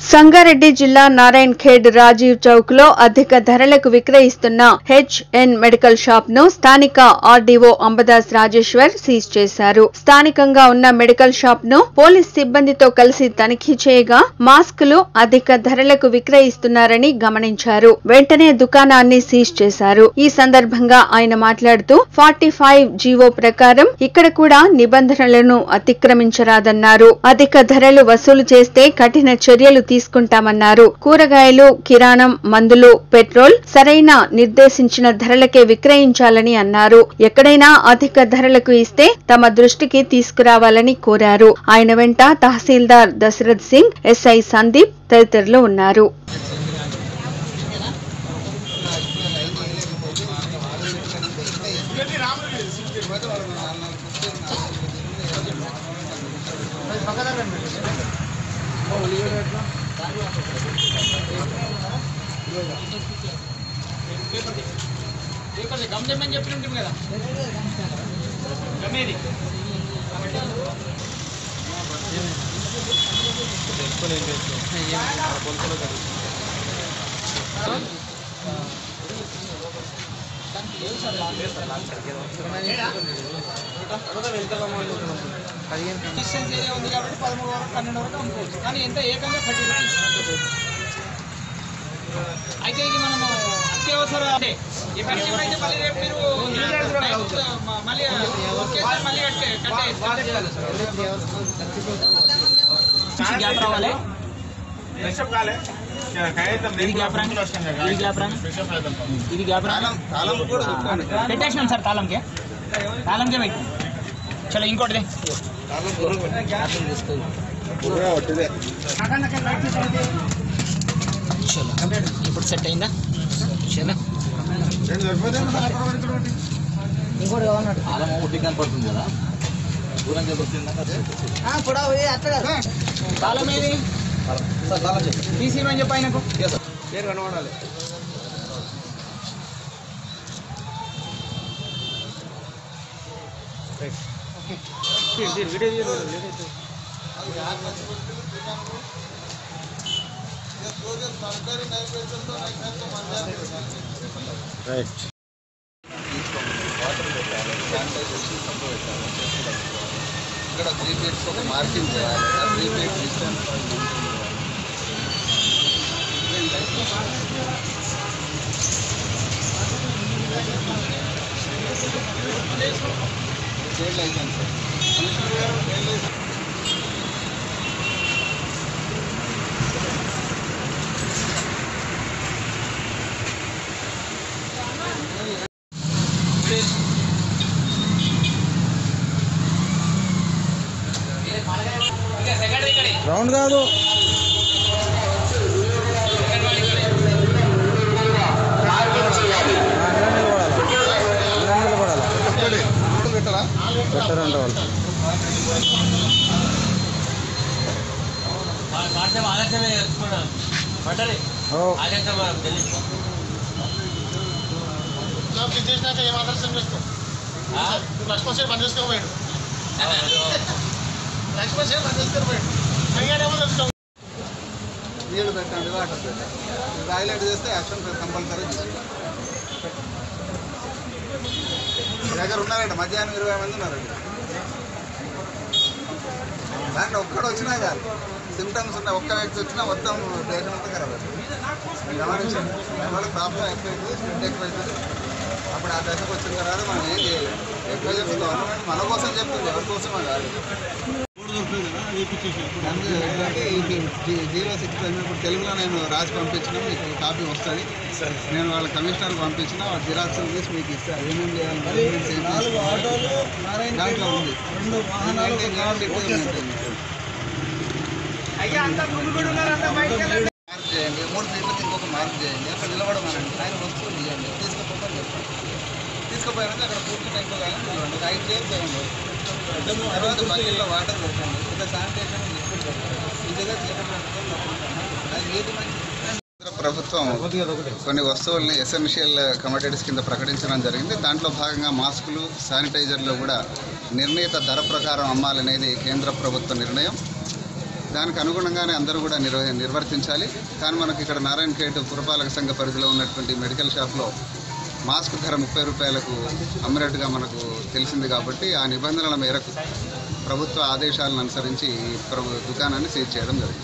సంగారెడ్డి జిల్లా నారాయణ్ ఖేడ్ రాజీవ్ చౌక్ లో అధిక ధరలకు విక్రయిస్తున్న హెచ్ఎన్ మెడికల్ షాప్ ను స్థానిక ఆర్డీఓ అంబదాస్ రాజేశ్వర్ సీజ్ చేశారు స్థానికంగా ఉన్న మెడికల్ షాప్ ను పోలీస్ సిబ్బందితో కలిసి తనిఖీ చేయగా మాస్కులు అధిక ధరలకు విక్రయిస్తున్నారని గమనించారు వెంటనే దుకాణాన్ని సీజ్ చేశారు ఈ సందర్భంగా ఆయన మాట్లాడుతూ ఫార్టీ ఫైవ్ జీవో ప్రకారం ఇక్కడ కూడా నిబంధనలను అతిక్రమించరాదన్నారు అధిక ధరలు వసూలు చేస్తే కఠిన చర్యలు తీసుకుంటామన్నారు కూరగాయలు కిరాణం మందులు పెట్రోల్ సరైన నిర్దేశించిన ధరలకే విక్రయించాలని అన్నారు ఎక్కడైనా అధిక ధరలకు ఇస్తే తమ దృష్టికి తీసుకురావాలని కోరారు ఆయన వెంట తహసీల్దార్ దశరథ్ సింగ్ ఎస్ఐ సందీప్ తదితరులు ఉన్నారు గమ్యం చెప్పినట్టు కదా గమ్మేది డిస్టెన్స్ ఏరియా ఉంది కాబట్టి పదమూడు వరకు పన్నెండు వరకు అమ్ముకోవచ్చు కానీ ఎంత ఏకంగా థర్టీ రూపీస్ అయితే ఇది మనము అత్యవసర అంటే ఈ పరిచయం అయితే మళ్ళీ రేపు మీరు మ- మళ్ళీ ఒకేసారి మళ్ళీ కట్టే కట్టే గ్యాప్ రావాలి ఇది గ్యాప్ రాండి ఇది గ్యాప్ రాండి ఇది గ్యాప్ రాండి పెట్టేసినాం సార్ తాళంకే తాళంకే పెట్టి చలో ఇంకోటిదే చలో ఇప్పుడు సెట్ అయిందా చలో ఇంకోటి కావాలన్నట్టు తాళం ఒకటి కనపడుతుంది కదా దూరం చెప్పొచ్చిందా తాళం ఏది తీసిమని చెప్పి ఆయనకు పేరు కనబడాలి ఇక్కడ త్రీ ప్లేట్స్ ఒక మార్కింగ్ చేయాలి త్రీ ప్లేట్స్ ఇస్తాను ట్రేడ్ లైసెన్స్ రౌండ్ కాదు పెట్టరా పెట్టారంట వాళ్ళు ఓ నీళ్ళు పెట్టండి వాటర్ పెట్టండి హైలైట్ చేస్తే యాక్షన్ కంపల్సరీ తీసుకోవాలి మీ దగ్గర ఉన్నారండి మధ్యాహ్నం ఇరవై మంది ఉన్నారండి దాంట్లో ఒక్కడు వచ్చినా కాదు సిమ్టమ్స్ ఉన్నాయి ఒక్క వ్యక్తి వచ్చినా మొత్తం దేశం అంతా ఖరాబ్ అవుతుంది గమనించండి దానివల్ల ప్రాబ్లం ఎక్కువైతుంది స్ప్రెడ్ ఎక్కువైతుంది అప్పుడు ఆ దశకు వచ్చిన తర్వాత మనం ఏం చేయలేము ఎక్కువ చెప్తే గవర్నమెంట్ మన కోసం చెప్తుంది ఎవరి కోసమే కాదు అందుకే ఏంటంటే ఇది జీ- జీరో సిక్స్ ఇప్పుడు తెలుగులో నేను రాసి పంపించిన మీకు కాపీ వస్తుంది నేను వాళ్ళ కమిషనర్కి పంపించిన వాళ్ళ జిరాక్స్ తీసి మీకు ఇస్తాను ఏమేమి చేయాలి documents ఏం తీసుకోవాలి. దాంట్లో ఉంది maintain చేయాలి, maintain చేయాలి. మార్క్ చేయండి మూడు ఫీట్లకి ఇంకొక మార్క్ చేయండి అక్కడ నిలబడమనండి ఆయన వస్తువులు ఇవ్వండి తీసుకుపోతాను చెప్పండి తీసుకుపోయాక అక్కడ పూర్తి టైంలో కానీ నిలబడండి ఒక ఐదు చేసి చేయండి తర్వాత బకెట్లో వాటర్ పెట్టండి ఇంకా శానిటేషన్ లిక్విడ్ పెట్టండి ఇంతగా చీకటి పెట్టుకొని అది ఏది మంచిది కేంద్ర ప్రభుత్వం కొన్ని వస్తువుల్ని ఎసెన్షియల్ కమోడిటీస్ కింద ప్రకటించడం జరిగింది దాంట్లో భాగంగా మాస్కులు శానిటైజర్లు కూడా నిర్ణీత ధర ప్రకారం అమ్మాలనేది కేంద్ర ప్రభుత్వ నిర్ణయం దానికి అనుగుణంగానే అందరూ కూడా నిర్వ నిర్వర్తించాలి కానీ మనకి ఇక్కడ నారాయణ ఖేడ్ పురపాలక సంఘ పరిధిలో ఉన్నటువంటి మెడికల్ షాప్లో మాస్క్ ధర ముప్పై రూపాయలకు అమ్మినట్టుగా మనకు తెలిసింది కాబట్టి ఆ నిబంధనల మేరకు ప్రభుత్వ ఆదేశాలను అనుసరించి ఈ ప్రభు దుకాణాన్ని సీజ్ చేయడం జరిగింది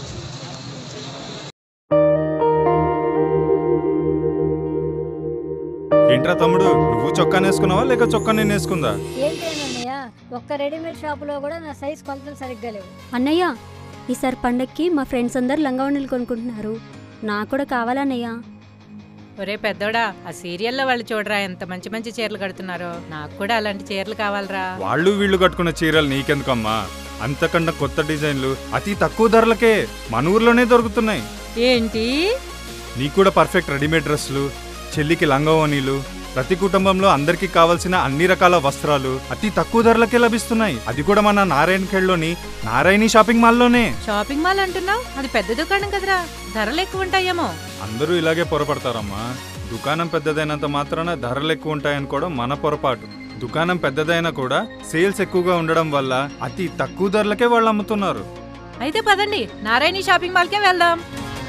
ఏంట్రా తమ్ముడు నువ్వు చొక్కా వేసుకున్నావా లేక చొక్కా నేను వేసుకుందా ఏంటేనన్నయ్య ఒక్క రెడీమేడ్ షాపులో కూడా నా సైజ్ కొలతలు సరిగ్గా లేవు అన్నయ్య ఈసారి పండక్కి మా ఫ్రెండ్స్ అందరు లంగావణులు కొనుక్కుంటున్నారు నాకు కూడా కావాలన్నయ్య ఒరే పెద్దోడా ఆ సీరియల్లో వాళ్ళు చూడరా ఎంత మంచి మంచి చీరలు కడుతున్నారో నాకు కూడా అలాంటి చీరలు కావాలరా వాళ్ళు వీళ్ళు కట్టుకున్న చీరలు నీకెందుకమ్మా అంతకన్నా కొత్త డిజైన్లు అతి తక్కువ ధరలకే మన ఊర్లోనే దొరుకుతున్నాయి ఏంటి నీకు కూడా పర్ఫెక్ట్ రెడీమేడ్ డ్రెస్సులు చెల్లికి లంగవనీలు ప్రతి కుటుంబంలో అందరికీ కావాల్సిన అన్ని రకాల వస్త్రాలు అతి తక్కువ ధరలకే లభిస్తున్నాయి అది కూడా మన నారాయణ ఖేడ్లోని నారాయణి షాపింగ్ మాల్లోనే షాపింగ్ మాల్ అంటున్నావు అది పెద్ద దుకాణం కదరా ధరలు ఎక్కువ ఉంటాయేమో అందరూ ఇలాగే పొరపడతారమ్మా దుకాణం పెద్దదైనంత మాత్రాన ధరలు ఎక్కువ ఉంటాయనుకోవడం మన పొరపాటు దుకాణం పెద్దదైనా కూడా సేల్స్ ఎక్కువగా ఉండడం వల్ల అతి తక్కువ ధరలకే వాళ్ళు అమ్ముతున్నారు అయితే పదండి నారాయణి షాపింగ్ మాల్కే వెళ్దాం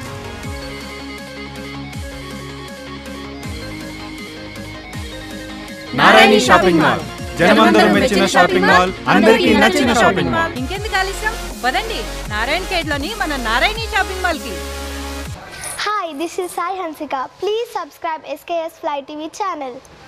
నారాయణి షాపింగ్ మాల్ జనమందరం మెచ్చిన షాపింగ్ మాల్ అందరికీ నచ్చిన షాపింగ్ మాల్ ఇంకెందుకు ఆలస్యం పదండి నారాయణ ఖేడ్ లోని మన నారాయణి షాపింగ్ మాల్ కి Hi, this is Sai Hansika. Please subscribe SKS Fly TV channel.